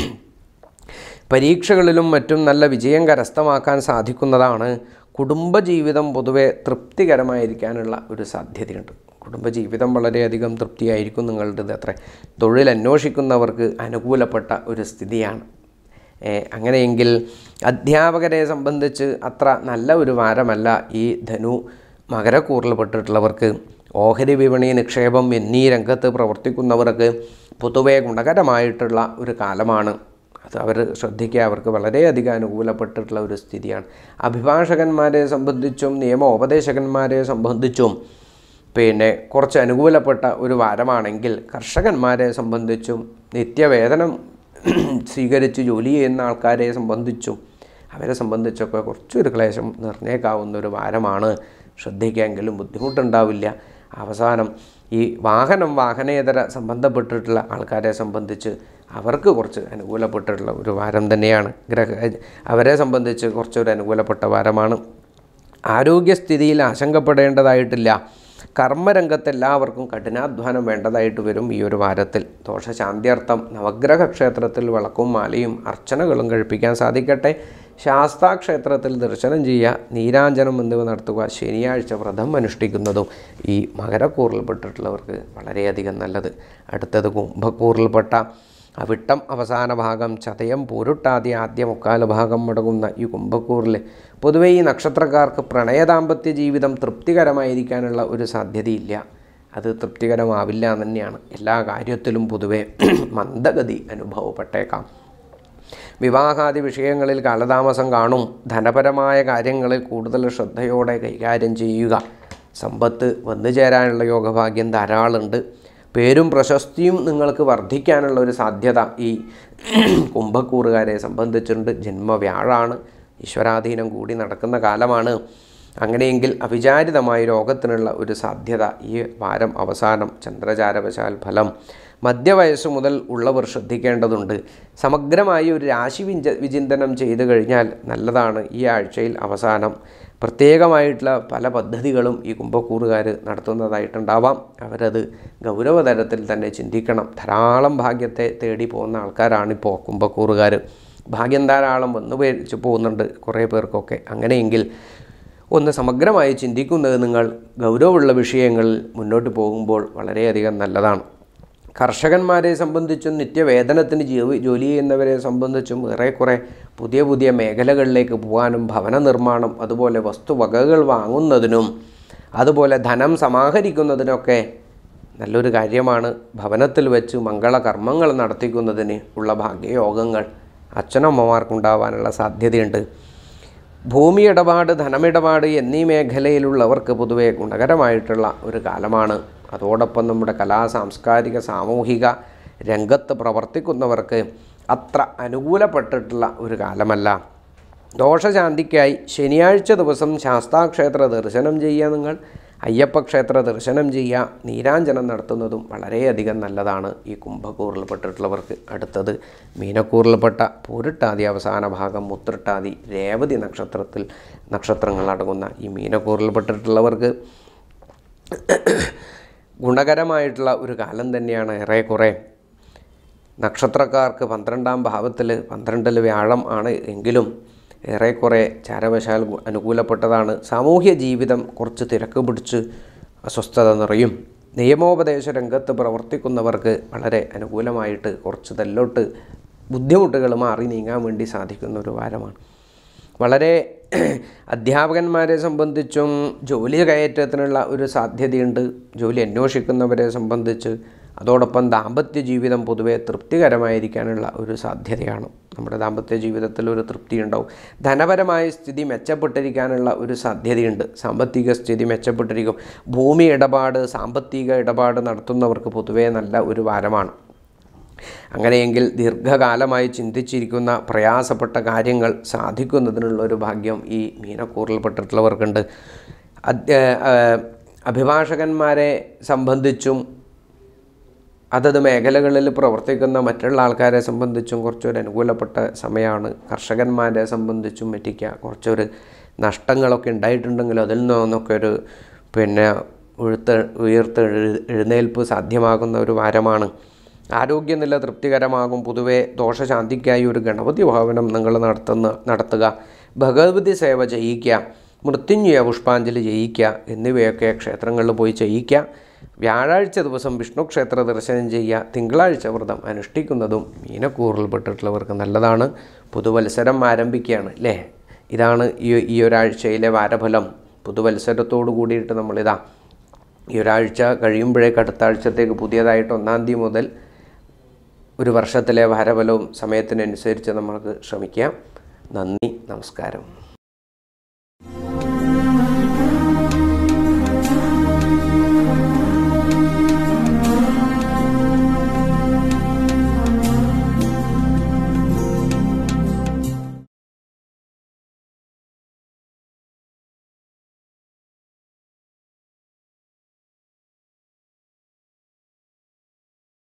പരീക്ഷകളിലും മറ്റും നല്ല വിജയം കരസ്ഥമാക്കാൻ സാധിക്കുന്നതാണ് കുടുംബജീവിതം പൊതുവെ തൃപ്തികരമായിരിക്കാനുള്ള ഒരു സാധ്യതയുണ്ട് കുടുംബജീവിതം വളരെയധികം തൃപ്തിയായിരിക്കും നിങ്ങളുടേത് അത്ര തൊഴിൽ അന്വേഷിക്കുന്നവർക്ക് അനുകൂലപ്പെട്ട ഒരു സ്ഥിതിയാണ് ഏ, അങ്ങനെയെങ്കിൽ അധ്യാപകരെ സംബന്ധിച്ച് അത്ര നല്ല ഒരു വാരമല്ല ഈ ധനു മകരക്കൂറിൽപ്പെട്ടിട്ടുള്ളവർക്ക് ഓഹരി വിപണി നിക്ഷേപം എന്നീ രംഗത്ത് പ്രവർത്തിക്കുന്നവർക്ക് പൊതുവെ ഗുണകരമായിട്ടുള്ള ഒരു കാലമാണ് അത് അവർ ശ്രദ്ധിക്കുക അവർക്ക് വളരെയധികം അനുകൂലപ്പെട്ടിട്ടുള്ള ഒരു സ്ഥിതിയാണ് അഭിഭാഷകന്മാരെ സംബന്ധിച്ചും നിയമോപദേശകന്മാരെ സംബന്ധിച്ചും പിന്നെ കുറച്ച് അനുകൂലപ്പെട്ട ഒരു വാരമാണെങ്കിൽ കർഷകന്മാരെ സംബന്ധിച്ചും നിത്യവേതനം സ്വീകരിച്ച് ജോലി ചെയ്യുന്ന ആൾക്കാരെ സംബന്ധിച്ചും അവരെ സംബന്ധിച്ചൊക്കെ കുറച്ചൊരു ക്ലേശം നിറഞ്ഞേക്കാവുന്ന ഒരു വാരമാണ് ശ്രദ്ധിക്കാമെങ്കിലും ബുദ്ധിമുട്ടുണ്ടാവില്ല അവസാനം ഈ വാഹനം വാഹനേതര സംബന്ധപ്പെട്ടിട്ടുള്ള ആൾക്കാരെ സംബന്ധിച്ച് അവർക്ക് കുറച്ച് അനുകൂലപ്പെട്ടിട്ടുള്ള ഒരു വാരം തന്നെയാണ് ഗ്രഹ അവരെ സംബന്ധിച്ച് കുറച്ചൊരു അനുകൂലപ്പെട്ട വാരമാണ് ആരോഗ്യസ്ഥിതിയിൽ ആശങ്കപ്പെടേണ്ടതായിട്ടില്ല കർമ്മരംഗത്ത് എല്ലാവർക്കും കഠിനാധ്വാനം വേണ്ടതായിട്ട് വരും ഈ ഒരു വാരത്തിൽ ദോഷശാന്തിയർത്ഥം നവഗ്രഹ ക്ഷേത്രത്തിൽ വിളക്കും മാലയും അർച്ചനകളും കഴിപ്പിക്കാൻ സാധിക്കട്ടെ ശാസ്താക്ഷേത്രത്തിൽ ദർശനം ചെയ്യുക നീരാഞ്ജനം എന്നിവ നടത്തുക ശനിയാഴ്ച വ്രതം അനുഷ്ഠിക്കുന്നതും ഈ മകരക്കൂറിൽപ്പെട്ടിട്ടുള്ളവർക്ക് വളരെയധികം നല്ലത് അടുത്തത് കുംഭക്കൂറിൽപ്പെട്ട അവിട്ടം അവസാന ഭാഗം ചതയം പൂരുട്ടാതി ആദ്യ മുക്കാല് ഭാഗം മുടങ്ങുന്ന ഈ കുംഭക്കൂറിൽ പൊതുവേ ഈ നക്ഷത്രക്കാർക്ക് പ്രണയദാമ്പത്യ ജീവിതം തൃപ്തികരമായിരിക്കാനുള്ള ഒരു സാധ്യതയില്ല അത് തൃപ്തികരമാവില്ല എന്ന് തന്നെയാണ് എല്ലാ കാര്യത്തിലും പൊതുവെ മന്ദഗതി അനുഭവപ്പെട്ടേക്കാം വിവാഹാദി വിഷയങ്ങളിൽ കാലതാമസം കാണും ധനപരമായ കാര്യങ്ങളിൽ കൂടുതൽ ശ്രദ്ധയോടെ കൈകാര്യം ചെയ്യുക സമ്പത്ത് വന്നു ചേരാനുള്ള യോഗഭാഗ്യം ധാരാളമുണ്ട് പേരും പ്രശസ്തിയും നിങ്ങൾക്ക് വർദ്ധിക്കാനുള്ള ഒരു സാധ്യത ഈ കുംഭക്കൂറുകാരെ സംബന്ധിച്ചിട്ടുണ്ട് ജന്മവ്യാഴാണ് ഈശ്വരാധീനം കൂടി നടക്കുന്ന കാലമാണ് അങ്ങനെയെങ്കിൽ അവിചാരിതമായ രോഗത്തിനുള്ള ഒരു സാധ്യത ഈ വാരം അവസാനം ചന്ദ്രചാരവശാൽ ഫലം മധ്യവയസ്സ് മുതൽ ഉള്ളവർ ശ്രദ്ധിക്കേണ്ടതുണ്ട് സമഗ്രമായി ഒരു രാശി വിച വിചിന്തനം ചെയ്തു കഴിഞ്ഞാൽ നല്ലതാണ് ഈ ആഴ്ചയിൽ അവസാനം പ്രത്യേകമായിട്ടുള്ള പല പദ്ധതികളും ഈ കുംഭക്കൂറുകാർ നടത്തുന്നതായിട്ടുണ്ടാവാം അവരത് ഗൗരവതരത്തിൽ തന്നെ ചിന്തിക്കണം ധാരാളം ഭാഗ്യത്തെ തേടി പോകുന്ന ആൾക്കാരാണിപ്പോൾ കുംഭക്കൂറുകാർ ഭാഗ്യം ധാരാളം വന്നു പേരിച്ച് പോകുന്നുണ്ട് കുറേ പേർക്കൊക്കെ അങ്ങനെയെങ്കിൽ ഒന്ന് സമഗ്രമായി ചിന്തിക്കുന്നത് നിങ്ങൾ ഗൗരവമുള്ള വിഷയങ്ങളിൽ മുന്നോട്ട് പോകുമ്പോൾ വളരെയധികം നല്ലതാണ് കർഷകന്മാരെ സംബന്ധിച്ചും നിത്യവേതനത്തിന് ജീവ ജോലി ചെയ്യുന്നവരെ സംബന്ധിച്ചും ഏറെക്കുറെ പുതിയ പുതിയ മേഖലകളിലേക്ക് പോകാനും ഭവന നിർമ്മാണം അതുപോലെ വസ്തുവകകൾ വാങ്ങുന്നതിനും അതുപോലെ ധനം സമാഹരിക്കുന്നതിനൊക്കെ നല്ലൊരു കാര്യമാണ് ഭവനത്തിൽ വെച്ച് മംഗളകർമ്മങ്ങൾ നടത്തിക്കുന്നതിന് ഉള്ള ഭാഗ്യയോഗങ്ങൾ അച്ഛനമ്മമാർക്കുണ്ടാവാനുള്ള സാധ്യതയുണ്ട് ഭൂമി ഇടപാട് ധനമിടപാട് എന്നീ മേഖലയിലുള്ളവർക്ക് പൊതുവെ ഗുണകരമായിട്ടുള്ള ഒരു കാലമാണ് അതോടൊപ്പം നമ്മുടെ കലാ സാംസ്കാരിക സാമൂഹിക രംഗത്ത് പ്രവർത്തിക്കുന്നവർക്ക് അത്ര അനുകൂലപ്പെട്ടിട്ടുള്ള ഒരു കാലമല്ല ദോഷശാന്തിക്കായി ശനിയാഴ്ച ദിവസം ശാസ്താക്ഷേത്ര ദർശനം ചെയ്യുക നിങ്ങൾ അയ്യപ്പ ക്ഷേത്ര ദർശനം ചെയ്യുക നീരാഞ്ജനം നടത്തുന്നതും വളരെയധികം നല്ലതാണ് ഈ കുംഭക്കൂറിൽപ്പെട്ടിട്ടുള്ളവർക്ക് അടുത്തത് മീനക്കൂറിൽപ്പെട്ട പൂരിട്ടാതി അവസാന ഭാഗം മുത്തിട്ടാതി രേവതി നക്ഷത്രത്തിൽ നക്ഷത്രങ്ങൾ അടങ്ങുന്ന ഈ മീനക്കൂറിൽപ്പെട്ടിട്ടുള്ളവർക്ക് ഗുണകരമായിട്ടുള്ള ഒരു കാലം തന്നെയാണ് ഏറെക്കുറെ നക്ഷത്രക്കാർക്ക് പന്ത്രണ്ടാം ഭാവത്തിൽ പന്ത്രണ്ടിൽ വ്യാഴം ആണ് എങ്കിലും ഏറെക്കുറെ ചാരവശാൽ ഗു- അനുകൂലപ്പെട്ടതാണ് സാമൂഹ്യ ജീവിതം കുറച്ച് തിരക്ക് പിടിച്ച് അസ്വസ്ഥത നിറയും നിയമോപദേശ രംഗത്ത് പ്രവർത്തിക്കുന്നവർക്ക് വളരെ അനുകൂലമായിട്ട് കുറച്ച് തെല്ലോട്ട് ബുദ്ധിമുട്ടുകൾ മാറി നീങ്ങാൻ വേണ്ടി സാധിക്കുന്ന ഒരു വാരമാണ് വളരെ അധ്യാപകന്മാരെ സംബന്ധിച്ചും ജോലി കയറ്റത്തിനുള്ള ഒരു സാധ്യതയുണ്ട് ജോലി അന്വേഷിക്കുന്നവരെ സംബന്ധിച്ച് അതോടൊപ്പം ദാമ്പത്യ ജീവിതം പൊതുവെ തൃപ്തികരമായിരിക്കാനുള്ള ഒരു സാധ്യതയാണ് നമ്മുടെ ദാമ്പത്യ ജീവിതത്തിൽ ഒരു തൃപ്തി ഉണ്ടാവും ധനപരമായ സ്ഥിതി മെച്ചപ്പെട്ടിരിക്കാനുള്ള ഒരു സാധ്യതയുണ്ട് സാമ്പത്തിക സ്ഥിതി മെച്ചപ്പെട്ടിരിക്കും ഭൂമി ഇടപാട് സാമ്പത്തിക ഇടപാട് നടത്തുന്നവർക്ക് പൊതുവേ നല്ല ഒരു വാരമാണ് അങ്ങനെയെങ്കിൽ ദീർഘകാലമായി ചിന്തിച്ചിരിക്കുന്ന പ്രയാസപ്പെട്ട കാര്യങ്ങൾ സാധിക്കുന്നതിനുള്ള ഒരു ഭാഗ്യം ഈ മീനക്കൂറിൽപ്പെട്ടിട്ടുള്ളവർക്കുണ്ട് അധ്യ ആ, അഭിഭാഷകന്മാരെ സംബന്ധിച്ചും അതത് മേഖലകളിൽ പ്രവർത്തിക്കുന്ന മറ്റുള്ള ആൾക്കാരെ സംബന്ധിച്ചും കുറച്ചൊരു അനുകൂലപ്പെട്ട സമയമാണ് കർഷകന്മാരെ സംബന്ധിച്ചും എത്തിക്കുക കുറച്ചൊരു നഷ്ടങ്ങളൊക്കെ ഉണ്ടായിട്ടുണ്ടെങ്കിലും അതിൽ നിന്നൊക്കെ ഒരു പിന്നെ ഉഴുത്ത് ഉയർത്ത് എഴു- എഴുന്നേൽപ്പ് സാധ്യമാകുന്ന ഒരു വാരമാണ് ആരോഗ്യനില തൃപ്തികരമാകും പൊതുവെ ദോഷശാന്തിക്കായി ഒരു ഗണപതി ഭവനം നിങ്ങൾ നടത്തുന്ന നടത്തുക ഭഗവതി സേവ ചെയ്യിക്കുക മൃത്യുഞ്ജയ പുഷ്പാഞ്ജലി ചെയ്യിക്കുക എന്നിവയൊക്കെ ക്ഷേത്രങ്ങളിൽ പോയി ചെയ്യിക്കുക വ്യാഴാഴ്ച ദിവസം വിഷ്ണു ക്ഷേത്ര ദർശനം ചെയ്യുക തിങ്കളാഴ്ച വ്രതം അനുഷ്ഠിക്കുന്നതും മീനക്കൂറിൽപ്പെട്ടിട്ടുള്ളവർക്ക് നല്ലതാണ് പുതുവത്സരം ആരംഭിക്കുകയാണ് അല്ലേ ഇതാണ് ഈ ഈ ഒരാഴ്ചയിലെ വാരഫലം പുതുവത്സരത്തോടു കൂടിയിട്ട് നമ്മളിതാ ഈ ഒരാഴ്ച കഴിയുമ്പോഴേക്ക് അടുത്ത ആഴ്ചത്തേക്ക് പുതിയതായിട്ട് ഒന്നാം തീയതി മുതൽ ഒരു വർഷത്തിലെ വാരഫലവും സമയത്തിനനുസരിച്ച് നമ്മൾക്ക് ശ്രമിക്കാം നന്ദി നമസ്കാരം